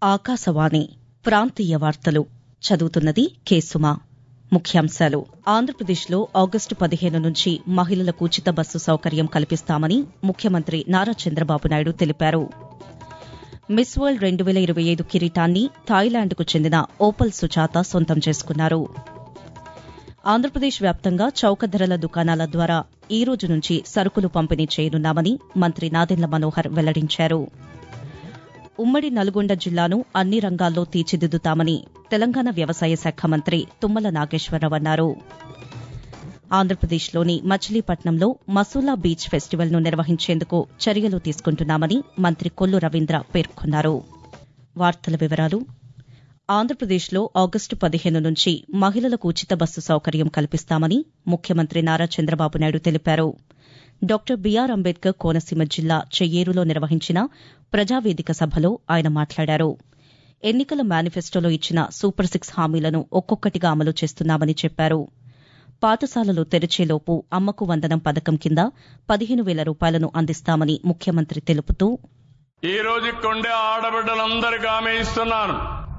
ఆకాశవాణి ప్రాంతీయ వార్తలు చదువుతున్నది కేసుమా ముఖ్యాంశాలు ఆంధ్రప్రదేశ్లో ఆగస్టు పదిహేను నుంచి మహిళలకు ఉచిత బస్సు సౌకర్యం కల్పిస్తామని ముఖ్యమంత్రి నారా చంద్రబాబు నాయుడు తెలిపారు మిస్ వరల్డ్ రెండు వేల ఇరవై ఐదు కిరీటాన్ని థాయిలాండ్కు చెందిన ఓపల్ సుజాత సొంతం చేసుకున్నారు ఆంధ్రప్రదేశ్ వ్యాప్తంగా చౌక ధరల దుకాణాల ద్వారా ఈ రోజు నుంచి సరుకులు పంపిణీ చేయనున్నామని మంత్రి నాదెండ్ల మనోహర్ వెల్లడించారు ఉమ్మడి నల్గొండ జిల్లాను అన్ని రంగాల్లో తీర్చిదిద్దుతామని తెలంగాణ వ్యవసాయ శాఖ మంత్రి తుమ్మల నాగేశ్వరరావు అన్నారు ఆంధ్రప్రదేశ్లోని మచిలీపట్నంలో మసూలా బీచ్ ఫెస్టివల్ను నిర్వహించేందుకు చర్యలు తీసుకుంటున్నామని మంత్రి కొల్లు రవీంద్ర పేర్కొన్నారు వార్తల వివరాలు ఆంధ్రప్రదేశ్లో ఆగస్టు పదిహేను నుంచి మహిళలకు ఉచిత బస్సు సౌకర్యం కల్పిస్తామని ముఖ్యమంత్రి నారా చంద్రబాబు నాయుడు తెలిపారు డాక్టర్ బీఆర్ అంబేద్కర్ కోనసీమ జిల్లా చెయ్యేరులో నిర్వహించిన ప్రజావేదిక సభలో ఆయన మాట్లాడారు ఎన్నికల మేనిఫెస్టోలో ఇచ్చిన సూపర్ సిక్స్ హామీలను ఒక్కొక్కటిగా అమలు చేస్తున్నామని చెప్పారు పాఠశాలలు తెరిచేలోపు అమ్మకు వందనం పథకం కింద పదిహేను వేల రూపాయలను అందిస్తామని ముఖ్యమంత్రి తెలుపుతూ ఈ రోజు కొండే ఆడబిడ్డలందరికీ హామీ ఇస్తున్నాను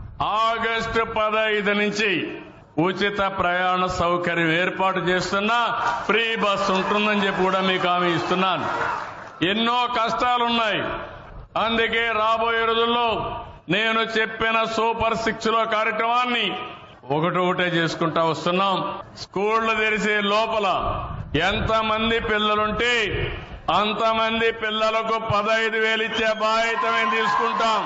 ఆగస్టు పదహైదు నుంచి ఉచిత ప్రయాణ సౌకర్యం ఏర్పాటు చేస్తున్నా ఫ్రీ బస్ ఉంటుందని చెప్పి కూడా మీకు హామీ ఇస్తున్నాను ఎన్నో కష్టాలున్నాయి అందుకే రాబోయే రోజుల్లో నేను చెప్పిన సూపర్ సిక్స్ లో కార్యక్రమాన్ని ఒకటి ఒకటే చేసుకుంటా వస్తున్నాం స్కూళ్లు తెరిసే లోపల ఎంతమంది పిల్లలుంటే అంతమంది పిల్లలకు పదహైదు వేలు ఇచ్చే బాధ్యత మేము తీసుకుంటాం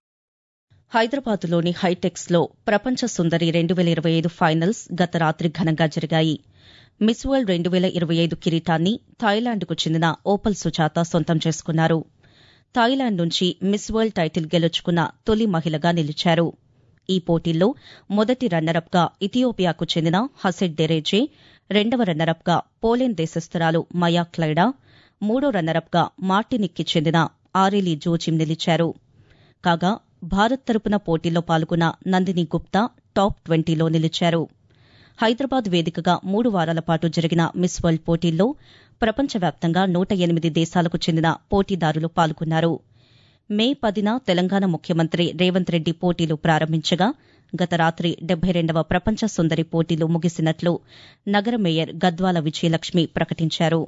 హైదరాబాద్లోని హైటెక్స్ లో ప్రపంచ సుందరి రెండు వేల ఇరవై ఐదు ఫైనల్స్ గత రాత్రి ఘనంగా జరిగాయి మిస్ వరల్డ్ రెండు వేల ఇరవై ఐదు కిరీటాన్ని థాయిలాండ్కు చెందిన ఓపల్ సుజాత సొంతం చేసుకున్నారు థాయిలాండ్ నుంచి మిస్ వరల్డ్ టైటిల్ గెలుచుకున్న తొలి మహిళగా నిలిచారు ఈ పోటీల్లో మొదటి రన్నరప్ గా ఇథియోపియాకు చెందిన హసెడ్ డెరేజే రెండవ రన్నరప్ గా పోలెండ్ దేశస్తురాలు మయా క్లైడా మూడో రన్నరప్ గా మార్టినిక్కి చెందిన ఆరెలీ జోజిమ్ నిలిచారు కాగా భారత్ తరపున పోటీల్లో పాల్గొన్న నందిని గుప్తా టాప్ ట్వంటీలో నిలిచారు హైదరాబాద్ వేదికగా మూడు వారాల పాటు జరిగిన మిస్ వరల్డ్ పోటీల్లో ప్రపంచవ్యాప్తంగా నూట ఎనిమిది దేశాలకు చెందిన పోటీదారులు పాల్గొన్నారు మే పదిన తెలంగాణ ముఖ్యమంత్రి రేవంత్ రెడ్డి పోటీలు ప్రారంభించగా గత రాత్రి డెబ్బై రెండవ ప్రపంచ సుందరి పోటీలు ముగిసినట్లు నగర మేయర్ గద్వాల విజయలక్ష్మి ప్రకటించారు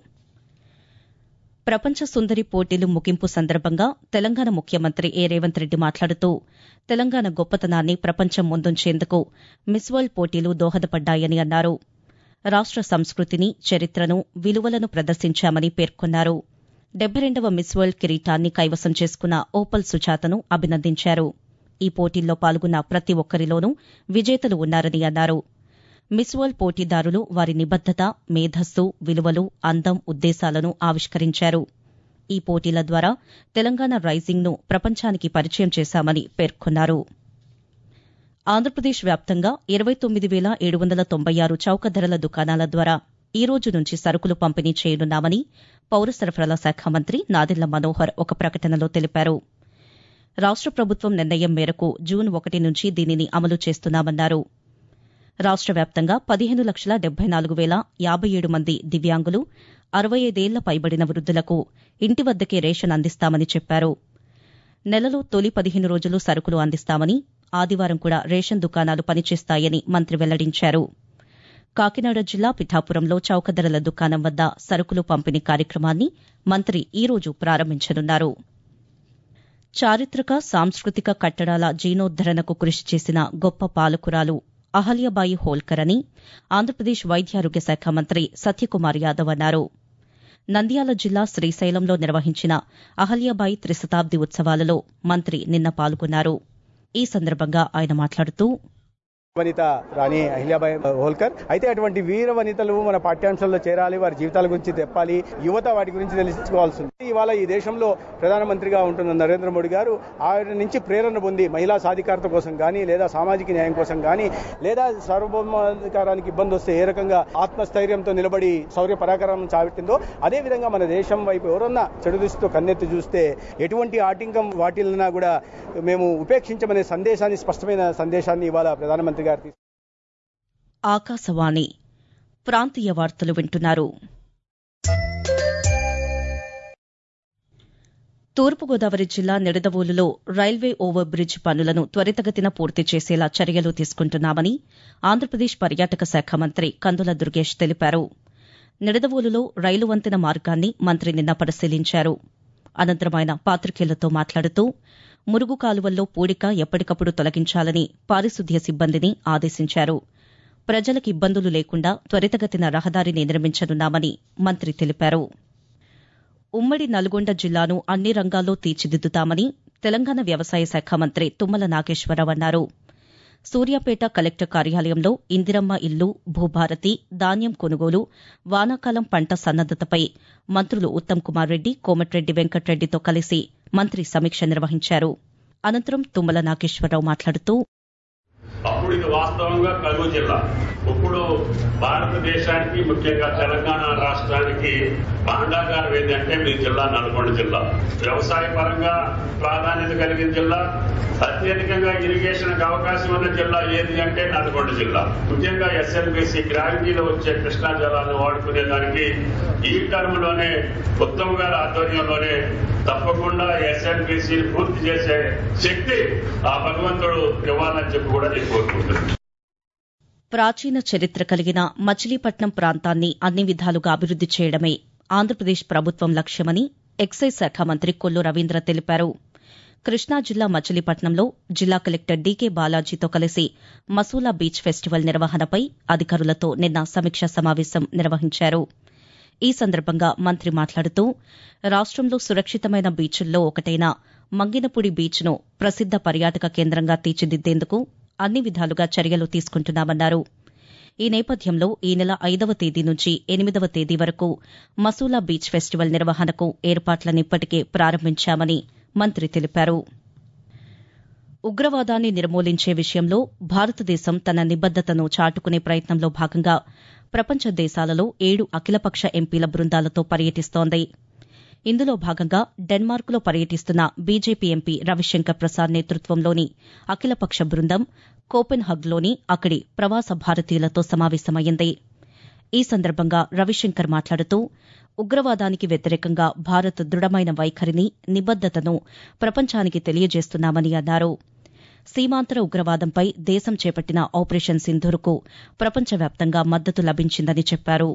ప్రపంచ సుందరి పోటీలు ముగింపు సందర్భంగా తెలంగాణ ముఖ్యమంత్రి ఏ రేవంత్ రెడ్డి మాట్లాడుతూ తెలంగాణ గొప్పతనాన్ని ప్రపంచం ముందుంచేందుకు మిస్ వరల్డ్ పోటీలు దోహదపడ్డాయని అన్నారు రాష్ట సంస్కృతిని చరిత్రను విలువలను ప్రదర్శించామని పేర్కొన్నారు డెబ్బై రెండవ మిస్ వరల్డ్ కిరీటాన్ని కైవసం చేసుకున్న ఓపల్ సుజాతను అభినందించారు ఈ పోటీల్లో పాల్గొన్న ప్రతి ఒక్కరిలోనూ విజేతలు ఉన్నారని అన్నారు మిస్ వరల్డ్ పోటీదారులు వారి నిబద్దత మేధస్సు విలువలు అందం ఉద్దేశాలను ఆవిష్కరించారు ఈ పోటీల ద్వారా తెలంగాణ రైజింగ్ను ప్రపంచానికి పరిచయం చేశామని పేర్కొన్నారు ఆంధ్రప్రదేశ్ వ్యాప్తంగా ఇరవై తొమ్మిది వేల ఏడు వందల తొంభై ఆరు చౌక ధరల దుకాణాల ద్వారా ఈ రోజు నుంచి సరుకులు పంపిణీ చేయనున్నామని పౌర సరఫరాల శాఖ మంత్రి నాదెళ్ల మనోహర్ ఒక ప్రకటనలో తెలిపారు రాష్ట ప్రభుత్వం నిర్ణయం మేరకు జూన్ ఒకటి నుంచి దీనిని అమలు చేస్తున్నామన్నారు రాష్ట వ్యాప్తంగా పదిహేను లక్షల డెబ్బై నాలుగు వేల యాబై ఏడు మంది దివ్యాంగులు అరవై ఐదేళ్ల పైబడిన వృద్దులకు ఇంటి వద్దకే రేషన్ అందిస్తామని చెప్పారు నెలలో తొలి పదిహేను రోజులు సరుకులు అందిస్తామని ఆదివారం కూడా రేషన్ దుకాణాలు పనిచేస్తాయని మంత్రి వెల్లడించారు కాకినాడ జిల్లా పిఠాపురంలో చౌక ధరల దుకాణం వద్ద సరుకులు పంపిణీ కార్యక్రమాన్ని మంత్రి ఈ రోజు ప్రారంభించనున్నారు చారిత్రక సాంస్కృతిక కట్టడాల జీర్ణోద్దరణకు కృషి చేసిన గొప్ప పాలకురాలు అహల్యబాయి హోల్కర్ అని ఆంధ్రప్రదేశ్ వైద్యారోగ్య శాఖ మంత్రి సత్యకుమార్ యాదవ్ అన్నారు నంద్యాల జిల్లా శ్రీశైలంలో నిర్వహించిన అహల్యబాయి త్రిశతాబ్ది ఉత్సవాలలో మంత్రి నిన్న పాల్గొన్నారు ఈ సందర్భంగా ఆయన మాట్లాడుతూ వనిత రాణి అహిల్యాబాయి హోల్కర్ అయితే అటువంటి వీర వనితలు మన పాఠ్యాంశాల్లో చేరాలి వారి జీవితాల గురించి తెప్పాలి యువత వాటి గురించి తెలుసుకోవాల్సి ఉంది ఇవాళ ఈ దేశంలో ప్రధానమంత్రిగా ఉంటున్న నరేంద్ర మోడీ గారు ఆయన నుంచి ప్రేరణ పొంది మహిళా సాధికారత కోసం కానీ లేదా సామాజిక న్యాయం కోసం కానీ లేదా సార్వభౌమాధికారానికి ఇబ్బంది వస్తే ఏ రకంగా ఆత్మస్థైర్యంతో నిలబడి శౌర్య పరాక్రమం చాబెట్టిందో అదే విధంగా మన దేశం వైపు ఎవరన్నా చెడు దృష్టితో కన్నెత్తి చూస్తే ఎటువంటి ఆటంకం వాటిల్నా కూడా మేము ఉపేక్షించమనే సందేశాన్ని స్పష్టమైన సందేశాన్ని ఇవాళ ప్రధానమంత్రి గారు ఆకాశవాణి ప్రాంతీయ వార్తలు వింటున్నారు తూర్పుగోదావరి జిల్లా నిడదవోలులో రైల్వే ఓవర్ బ్రిడ్జ్ పనులను త్వరితగతిన పూర్తి చేసేలా చర్యలు తీసుకుంటున్నామని ఆంధ్రప్రదేశ్ పర్యాటక శాఖ మంత్రి కందుల దుర్గేష్ తెలిపారు నిడదవోలులో రైలు వంతెన మార్గాన్ని మంత్రి నిన్న పరిశీలించారు అనంతరం ఆయన పాతికేయులతో మాట్లాడుతూ మురుగు కాలువల్లో పూడిక ఎప్పటికప్పుడు తొలగించాలని పారిశుద్ధ్య సిబ్బందిని ఆదేశించారు ప్రజలకు ఇబ్బందులు లేకుండా త్వరితగతిన రహదారిని నిర్మించనున్నామని మంత్రి తెలిపారు ఉమ్మడి నల్గొండ జిల్లాను అన్ని రంగాల్లో తీర్చిదిద్దుతామని తెలంగాణ వ్యవసాయ శాఖ మంత్రి తుమ్మల నాగేశ్వరరావు అన్నారు సూర్యాపేట కలెక్టర్ కార్యాలయంలో ఇందిరమ్మ ఇల్లు భూభారతి ధాన్యం కొనుగోలు వానాకాలం పంట సన్నద్దతపై మంత్రులు ఉత్తమ్ కుమార్ రెడ్డి కోమటిరెడ్డి వెంకటరెడ్డితో కలిసి మంత్రి సమీక్ష నిర్వహించారు అనంతరం తుమ్మల నాగేశ్వరరావు మాట్లాడుతూ అప్పుడు ఇది వాస్తవంగా కరువు జిల్లా ఇప్పుడు భారతదేశానికి ముఖ్యంగా తెలంగాణ రాష్ట్రానికి భాండాగారం ఏంటంటే మీ జిల్లా నల్గొండ జిల్లా వ్యవసాయ పరంగా ప్రాధాన్యత కలిగిన జిల్లా అత్యధికంగా ఇరిగేషన్ అవకాశం ఉన్న జిల్లా ఏది అంటే నల్గొండ జిల్లా ముఖ్యంగా ఎస్ఎల్బిసి గ్రావిటీలో వచ్చే కృష్ణా జలాలను వాడుకునే దానికి ఈ టర్మ్ లోనే ఉత్తమ్ గారి ఆధ్వర్యంలోనే తప్పకుండా ఎస్ఎల్బిసి పూర్తి చేసే శక్తి ఆ భగవంతుడు ఇవ్వాలని చెప్పి కూడా నేను కోరుకుంటున్నాను ప్రాచీన చరిత్ర కలిగిన మచిలీపట్నం ప్రాంతాన్ని అన్ని విధాలుగా అభివృద్ది చేయడమే ఆంధ్రప్రదేశ్ ప్రభుత్వం లక్ష్యమని ఎక్సైజ్ శాఖ మంత్రి కొల్లు రవీంద్ర తెలిపారు కృష్ణా జిల్లా మచిలీపట్నంలో జిల్లా కలెక్టర్ డీకే బాలాజీతో కలిసి మసూలా బీచ్ ఫెస్టివల్ నిర్వహణపై అధికారులతో నిన్న సమీక్షా సమావేశం నిర్వహించారు ఈ సందర్భంగా మంత్రి మాట్లాడుతూ రాష్టంలో సురక్షితమైన బీచుల్లో ఒకటైన మంగినపూడి బీచ్ను ప్రసిద్ద పర్యాటక కేంద్రంగా తీర్చిదిద్దేందుకు అన్ని విధాలుగా చర్యలు తీసుకుంటున్నామన్నారు ఈ నేపథ్యంలో ఈ నెల ఐదవ తేదీ నుంచి ఎనిమిదవ తేదీ వరకు మసూలా బీచ్ ఫెస్టివల్ నిర్వహణకు ఏర్పాట్లను ఇప్పటికే ప్రారంభించామని మంత్రి తెలిపారు ఉగ్రవాదాన్ని నిర్మూలించే విషయంలో భారతదేశం తన నిబద్దతను చాటుకునే ప్రయత్నంలో భాగంగా ప్రపంచ దేశాలలో ఏడు అఖిలపక్ష ఎంపీల బృందాలతో పర్యటిస్తోంది ఇందులో భాగంగా డెన్మార్క్లో పర్యటిస్తున్న బీజేపీ ఎంపీ రవిశంకర్ ప్రసాద్ నేతృత్వంలోని అఖిలపక్ష బృందం కోపెన్ హగ్లోని అక్కడి ప్రవాస భారతీయులతో సమావేశమైంది ఈ సందర్భంగా రవిశంకర్ మాట్లాడుతూ ఉగ్రవాదానికి వ్యతిరేకంగా భారత్ దృఢమైన వైఖరిని నిబద్దతను ప్రపంచానికి తెలియజేస్తున్నామని అన్నారు సీమాంతర ఉగ్రవాదంపై దేశం చేపట్టిన ఆపరేషన్ సింధూర్కు ప్రపంచవ్యాప్తంగా మద్దతు లభించిందని చెప్పారు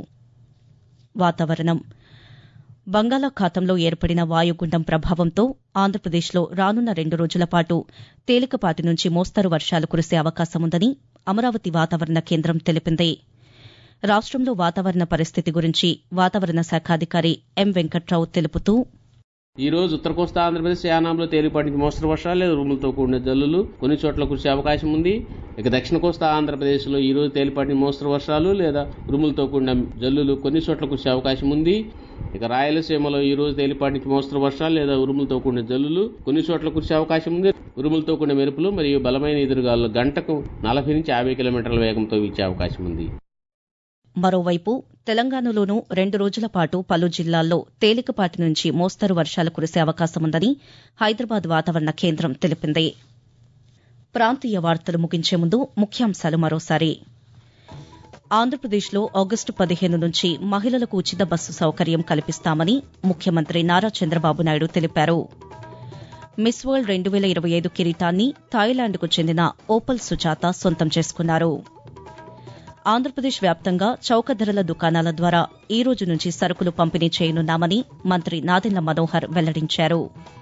వాతావరణం బంగాళాఖాతంలో ఏర్పడిన వాయుగుండం ప్రభావంతో ఆంధ్రప్రదేశ్లో రానున్న రెండు రోజుల పాటు తేలికపాటి నుంచి మోస్తరు వర్షాలు కురిసే అవకాశముందని అమరావతి వాతావరణ కేంద్రం తెలిపింది రాష్టంలో వాతావరణ పరిస్థితి గురించి వాతావరణ శాఖ అధికారి ఎం వెంకట్రావు తెలుపుతూ ఈ రోజు ఉత్తర కోస్తా ఆంధ్రప్రదేశ్ యానాంలో తేలిపాటి మోస్తరు వర్షాలు లేదా ఉరుములతో కూడిన జల్లులు కొన్ని చోట్ల కురిసే అవకాశం ఉంది ఇక దక్షిణ కోస్తా ఆంధ్రప్రదేశ్ లో ఈ రోజు తేలిపాటి మోస్తరు వర్షాలు లేదా ఉరుములతో కూడిన జల్లులు కొన్ని చోట్ల కురిసే అవకాశం ఉంది ఇక రాయలసీమలో ఈ రోజు తేలిపాటి మోస్తరు వర్షాలు లేదా ఉరుములతో కూడిన జల్లులు కొన్ని చోట్ల కురిసే అవకాశం ఉంది ఉరుములతో కూడిన మెరుపులు మరియు బలమైన ఎదురుగాలు గంటకు నలభై నుంచి యాభై కిలోమీటర్ల వేగంతో వీచే అవకాశం ఉంది మరోవైపు తెలంగాణలోనూ రెండు రోజుల పాటు పలు జిల్లాల్లో తేలికపాటి నుంచి మోస్తరు వర్షాలు కురిసే అవకాశముందని హైదరాబాద్ వాతావరణ కేంద్రం తెలిపింది ప్రాంతీయ వార్తలు ముగించే ముందు ముఖ్యాంశాలు మరోసారి ఆంధ్రప్రదేశ్లో ఆగస్టు పదిహేను నుంచి మహిళలకు ఉచిత బస్సు సౌకర్యం కల్పిస్తామని ముఖ్యమంత్రి నారా చంద్రబాబు నాయుడు తెలిపారు మిస్ వరల్డ్ రెండు వేల ఇరవై ఐదు కిరీటాన్ని థాయిలాండ్కు చెందిన ఓపల్ సుజాత సొంతం చేసుకున్నారు ఆంధ్రప్రదేశ్ వ్యాప్తంగా చౌక ధరల దుకాణాల ద్వారా ఈ రోజు నుంచి సరుకులు పంపిణీ చేయనున్నామని మంత్రి నాదెండ్ల మనోహర్ వెల్లడించారు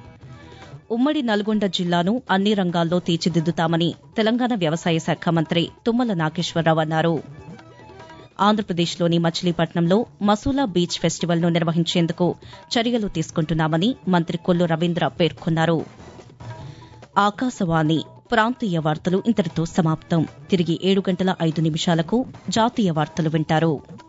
ఉమ్మడి నల్గొండ జిల్లాను అన్ని రంగాల్లో తీర్చిదిద్దుతామని తెలంగాణ వ్యవసాయ శాఖ మంత్రి తుమ్మల నాగేశ్వరరావు అన్నారు ఆంధ్రప్రదేశ్లోని మచిలీపట్నంలో మసూలా బీచ్ ఫెస్టివల్ను నిర్వహించేందుకు చర్యలు తీసుకుంటున్నామని మంత్రి కొల్లు రవీంద్ర పేర్కొన్నారు ఆకాశవాణి ప్రాంతీయ వార్తలు ఇంతటితో సమాప్తం తిరిగి ఏడు గంటల ఐదు నిమిషాలకు జాతీయ వార్తలు వింటారు